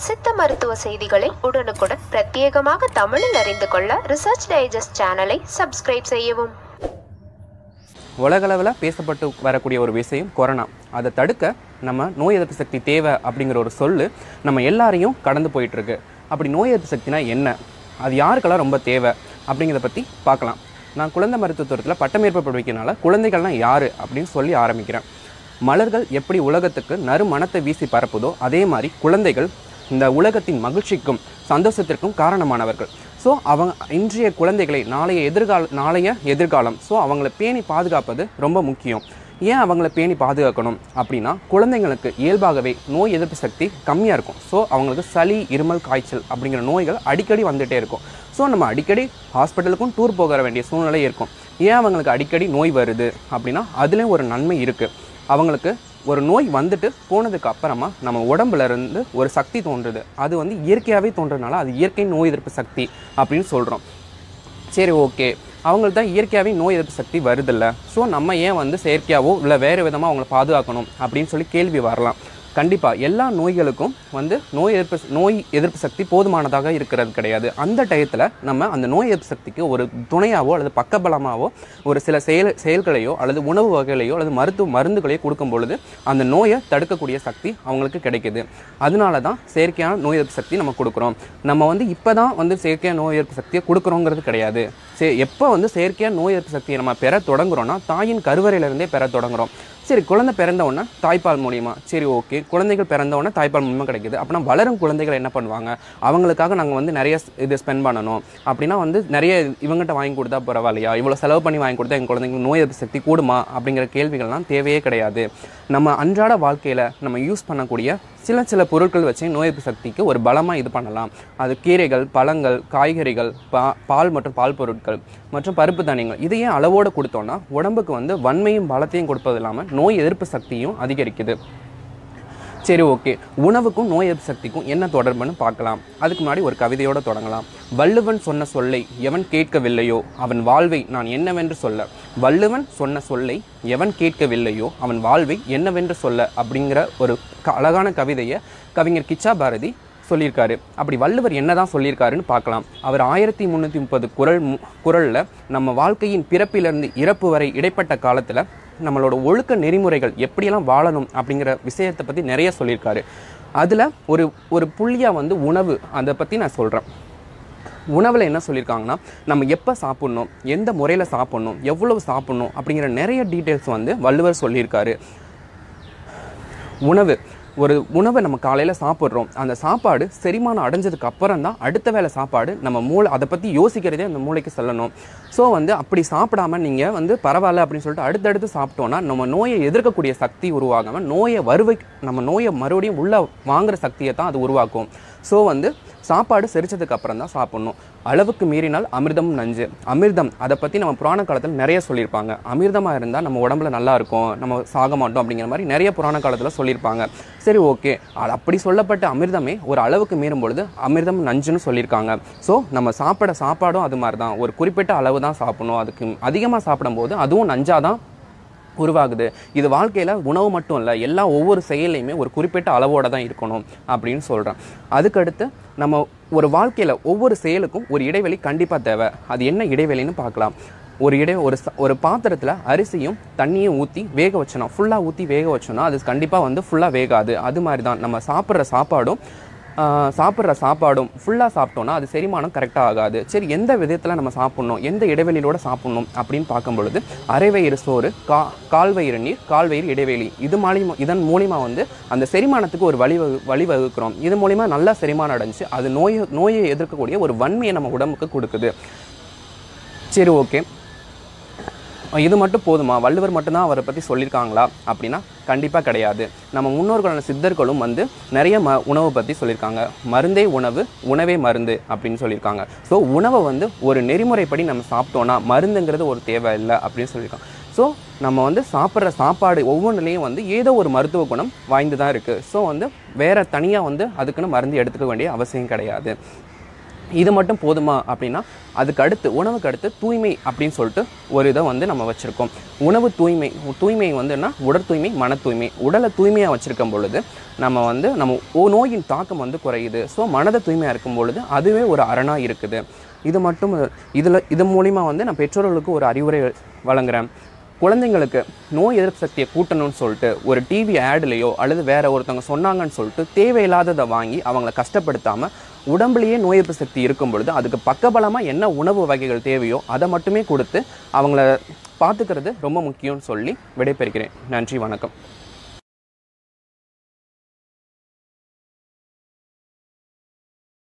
சித்த மருத்துவ செய்திகளை உடனுக்குடன் பிரத்யேகமாக தமிழில் அறிந்து கொள்ள ரிசர்ச் டைஜஸ்ட் சேனலை சப்ஸ்கிரைப் செய்யவும் உலகளவில் பேசப்பட்டு வரக்கூடிய ஒரு விஷயம் கொரோனா அதை தடுக்க நம்ம நோய் எதிர்ப்பு சக்தி தேவை அப்படிங்கிற ஒரு சொல்லு நம்ம எல்லாரையும் கடந்து போயிட்டு இருக்கு அப்படி நோய் எதிர்ப்பு சக்தினா என்ன அது யாருக்கெல்லாம் ரொம்ப தேவை அப்படிங்கிறத பற்றி பார்க்கலாம் நான் குழந்தை மருத்துவத்துவத்தில் பட்டமேற்பு படிக்கிறனால குழந்தைகள்லாம் யார் அப்படின்னு சொல்லி ஆரம்பிக்கிறேன் மலர்கள் எப்படி உலகத்துக்கு நறுமணத்தை வீசி பரப்புதோ அதே மாதிரி குழந்தைகள் இந்த உலகத்தின் மகிழ்ச்சிக்கும் சந்தோஷத்திற்கும் காரணமானவர்கள் ஸோ அவங்க இன்றைய குழந்தைகளை நாளைய எதிர்கால நாளைய எதிர்காலம் ஸோ அவங்கள பேணி பாதுகாப்பது ரொம்ப முக்கியம் ஏன் அவங்கள பேணி பாதுகாக்கணும் அப்படின்னா குழந்தைங்களுக்கு இயல்பாகவே நோய் எதிர்ப்பு சக்தி கம்மியாக இருக்கும் ஸோ அவங்களுக்கு சளி இருமல் காய்ச்சல் அப்படிங்கிற நோய்கள் அடிக்கடி வந்துகிட்டே இருக்கும் ஸோ நம்ம அடிக்கடி ஹாஸ்பிட்டலுக்கும் டூர் போக வேண்டிய சூழ்நிலை இருக்கும் ஏன் அவங்களுக்கு அடிக்கடி நோய் வருது அப்படின்னா அதுலேயும் ஒரு நன்மை இருக்குது அவங்களுக்கு ஒரு நோய் வந்துட்டு போனதுக்கு அப்புறமா நம்ம உடம்புல இருந்து ஒரு சக்தி தோன்றுது அது வந்து இயற்கையாகவே தோன்றதுனால அது இயற்கை நோய் எதிர்ப்பு சக்தி அப்படின்னு சொல்கிறோம் சரி ஓகே அவங்களுக்கு தான் இயற்கையாகவே நோய் எதிர்ப்பு சக்தி வருதில்ல ஸோ நம்ம ஏன் வந்து செயற்கையாவோ இல்லை வேறு விதமாக அவங்கள பாதுகாக்கணும் அப்படின்னு சொல்லி கேள்வி வரலாம் கண்டிப்பாக எல்லா நோய்களுக்கும் வந்து நோய் எதிர்ப்பு நோய் எதிர்ப்பு சக்தி போதுமானதாக இருக்கிறது கிடையாது அந்த டயத்தில் நம்ம அந்த நோய் எதிர்ப்பு சக்திக்கு ஒரு துணையாவோ அல்லது பக்கபலமாவோ ஒரு சில செயல் செயல்களையோ அல்லது உணவு வகைகளையோ அல்லது மருத்துவ மருந்துகளையோ கொடுக்கும் பொழுது அந்த நோயை தடுக்கக்கூடிய சக்தி அவங்களுக்கு கிடைக்குது அதனால தான் செயற்கையான நோய் எதிர்ப்பு சக்தி நம்ம கொடுக்குறோம் நம்ம வந்து இப்போ தான் வந்து செயற்கையான நோய் எதிர்ப்பு சக்தியை கொடுக்குறோங்கிறது கிடையாது சே எப்போ வந்து செயற்கையாக நோய் எதிர்ப்பு சக்தியை நம்ம பெற தொடங்குறோம்னா தாயின் கருவறையிலிருந்தே பெற தொடங்குறோம் சரி குழந்தை பிறந்த உடனே தாய்ப்பால் மூலியமா சரி ஓகே குழந்தைகள் பிறந்த உடனே தாய்ப்பால் மூலியமா கிடைக்குது அப்படின்னா வளரும் குழந்தைகள் என்ன பண்ணுவாங்க அவங்களுக்காக நாங்கள் வந்து நிறைய ஸ்- இது ஸ்பெண்ட் பண்ணணும் அப்படின்னா வந்து நிறைய இவங்ககிட்ட வாங்கி கொடுத்தா பரவாயில்லையா இவ்வளோ செலவு பண்ணி வாங்கி கொடுத்தா எங்கள் குழந்தைங்களுக்கு நோய் எதிர்ப்பு சக்தி கூடுமா அப்படிங்கிற கேள்விகள்லாம் தேவையே கிடையாது நம்ம அன்றாட வாழ்க்கையில் நம்ம யூஸ் பண்ணக்கூடிய சில சில பொருட்கள் வச்சு நோய் எதிர்ப்பு சக்திக்கு ஒரு பலமாக இது பண்ணலாம் அது கீரைகள் பழங்கள் காய்கறிகள் பா பால் மற்றும் பால் பொருட்கள் மற்றும் பருப்பு தானியங்கள் இதையே அளவோடு கொடுத்தோம்னா உடம்புக்கு வந்து வன்மையும் பலத்தையும் கொடுப்பது இல்லாமல் நோய் எதிர்ப்பு சக்தியும் அதிகரிக்குது சரி ஓகே உணவுக்கும் நோய் எதிர்ப்பு சக்திக்கும் என்ன தொடர்புன்னு பார்க்கலாம் அதுக்கு முன்னாடி ஒரு கவிதையோட தொடங்கலாம் வள்ளுவன் சொன்ன சொல்லை எவன் கேட்கவில்லையோ அவன் வாழ்வை நான் என்னவென்று சொல்ல வள்ளுவன் சொன்ன சொல்லை எவன் கேட்கவில்லையோ அவன் வாழ்வை என்னவென்று சொல்ல அப்படிங்கிற ஒரு க- அழகான கவிதையை கவிஞர் கிச்சா பாரதி சொல்லியிருக்காரு அப்படி வள்ளுவர் என்னதான் சொல்லியிருக்காருன்னு பார்க்கலாம் அவர் ஆயிரத்தி முந்நூற்றி முப்பது குரல் மு- குரல்ல நம்ம வாழ்க்கையின் பிறப்பிலிருந்து இறப்பு வரை இடைப்பட்ட காலத்தில் நம்மளோட ஒழுக்க நெறிமுறைகள் எப்படியெல்லாம் வாழணும் அப்படிங்கிற விஷயத்தை பற்றி நிறைய சொல்லியிருக்காரு அதில் ஒரு ஒரு புள்ளியாக வந்து உணவு அதை பற்றி நான் சொல்கிறேன் உணவில் என்ன சொல்லியிருக்காங்கன்னா நம்ம எப்போ சாப்பிட்ணும் எந்த முறையில் சாப்பிட்ணும் எவ்வளவு சாப்பிட்ணும் அப்படிங்கிற நிறைய டீட்டெயில்ஸ் வந்து வள்ளுவர் சொல்லியிருக்காரு உணவு ஒரு உணவை நம்ம காலையில் சாப்பிட்றோம் அந்த சாப்பாடு செரிமானம் அடைஞ்சதுக்கு அப்புறம் தான் அடுத்த வேளை சாப்பாடு நம்ம மூளை அதை பற்றி யோசிக்கிறதே அந்த மூளைக்கு செல்லணும் ஸோ வந்து அப்படி சாப்பிடாம நீங்கள் வந்து பரவாயில்ல அப்படின்னு சொல்லிட்டு அடுத்தடுத்து சாப்பிட்டோன்னா நம்ம நோயை எதிர்க்கக்கூடிய சக்தி உருவாகாமல் நோயை வருவை நம்ம நோயை மறுபடியும் உள்ளே வாங்குற சக்தியை தான் அது உருவாக்கும் ஸோ வந்து சாப்பாடு செரிச்சதுக்கு அப்புறம் தான் சாப்பிடணும் அளவுக்கு மீறினால் அமிர்தம் நஞ்சு அமிர்தம் அதை பற்றி நம்ம புராண காலத்தில் நிறைய சொல்லியிருப்பாங்க அமிர்தமாக இருந்தால் நம்ம உடம்புல நல்லா இருக்கும் நம்ம சாக மாட்டோம் அப்படிங்கிற மாதிரி நிறைய புராண காலத்தில் சொல்லியிருப்பாங்க சரி ஓகே அப்படி சொல்லப்பட்ட அமிர்தமே ஒரு அளவுக்கு மீறும் பொழுது அமிர்தம் நஞ்சுன்னு சொல்லியிருக்காங்க ஸோ நம்ம சாப்பிட சாப்பாடும் அது மாதிரி தான் ஒரு குறிப்பிட்ட அளவு தான் சாப்பிடணும் அதுக்கு அதிகமாக சாப்பிடும்போது அதுவும் நஞ்சாக தான் உருவாகுது இது வாழ்க்கையில் உணவு மட்டும் இல்லை எல்லா ஒவ்வொரு செயலையுமே ஒரு குறிப்பிட்ட அளவோட தான் இருக்கணும் அப்படின்னு சொல்கிறேன் அதுக்கடுத்து நம்ம ஒரு வாழ்க்கையில் ஒவ்வொரு செயலுக்கும் ஒரு இடைவெளி கண்டிப்பாக தேவை அது என்ன இடைவெளின்னு பார்க்கலாம் ஒரு இடை ஒரு ச- ஒரு பாத்திரத்தில் அரிசியும் தண்ணியும் ஊற்றி வேக வச்சோன்னா ஃபுல்லாக ஊற்றி வேக வச்சோன்னா அது கண்டிப்பாக வந்து ஃபுல்லாக வேகாது அது மாதிரி தான் நம்ம சாப்பிட்ற சாப்பாடும் ஆஹ் சாப்பிட்ற சாப்பாடும் ஃபுல்லாக சாப்பிட்டோன்னா அது செரிமானம் கரெக்டாக ஆகாது சரி எந்த விதத்தில் நம்ம சாப்பிட்ணும் எந்த இடைவெளியோட சாப்பிட்ணும் அப்படின்னு பார்க்கும் பொழுது அரைவயிறு சோறு கா கால்வயிறு நீர் கால்வயிறு இடைவெளி இது மூலியமா இதன் மூலிமா வந்து அந்த செரிமானத்துக்கு ஒரு வழி வகு வழி வகுக்கிறோம் இது மூலிமா நல்லா செரிமானம் அடைஞ்சு அது நோயை நோயை எதிர்க்கக்கூடிய ஒரு வன்மையை நம்ம உடம்புக்கு கொடுக்குது சரி ஓகே இது மட்டும் போதுமா வள்ளுவர் மட்டும்தான் அவரை பற்றி சொல்லியிருக்காங்களா அப்படின்னா கண்டிப்பாக கிடையாது நம்ம முன்னோர்களான சித்தர்களும் வந்து நிறைய ம உணவை பற்றி சொல்லியிருக்காங்க மருந்தே உணவு உணவே மருந்து அப்படின்னு சொல்லியிருக்காங்க ஸோ உணவை வந்து ஒரு நெறிமுறைப்படி நம்ம சாப்பிட்டோன்னா மருந்துங்கிறது ஒரு தேவை இல்லை அப்படின்னு சொல்லியிருக்காங்க ஸோ நம்ம வந்து சாப்பிட்ற சாப்பாடு ஒவ்வொன்றுலேயும் வந்து ஏதோ ஒரு மருத்துவ குணம் வாய்ந்து தான் இருக்குது ஸோ வந்து வேறு தனியாக வந்து அதுக்குன்னு மருந்து எடுத்துக்க வேண்டிய அவசியம் கிடையாது இது மட்டும் போதுமா அப்படின்னா அதுக்கு அடுத்து உணவுக்கு அடுத்து தூய்மை அப்படின்னு சொல்லிட்டு ஒரு இதை வந்து நம்ம வச்சுருக்கோம் உணவு தூய்மை தூய்மை வந்துன்னா உடல் தூய்மை மன தூய்மை உடலை தூய்மையாக வச்சுருக்கும் பொழுது நம்ம வந்து நம்ம ஓ நோயின் தாக்கம் வந்து குறையுது ஸோ மனதை தூய்மையாக இருக்கும் பொழுது அதுவே ஒரு அரணாக இருக்குது இது மட்டும் இதில் இது மூலிமா வந்து நான் பெற்றோர்களுக்கு ஒரு அறிவுரை வழங்குறேன் குழந்தைங்களுக்கு நோய் எதிர்ப்பு சக்தியை கூட்டணும்னு சொல்லிட்டு ஒரு டிவி ஆட்லேயோ அல்லது வேற ஒருத்தவங்க சொன்னாங்கன்னு சொல்லிட்டு தேவையில்லாததை வாங்கி அவங்கள கஷ்டப்படுத்தாமல் உடம்புலயே நோய் எதிர்ப்பு சக்தி இருக்கும் பொழுது அதுக்கு பக்கபலமாக என்ன உணவு வகைகள் தேவையோ அதை மட்டுமே கொடுத்து அவங்கள பார்த்துக்கிறது ரொம்ப முக்கியம்னு சொல்லி விடைபெறுகிறேன் நன்றி வணக்கம்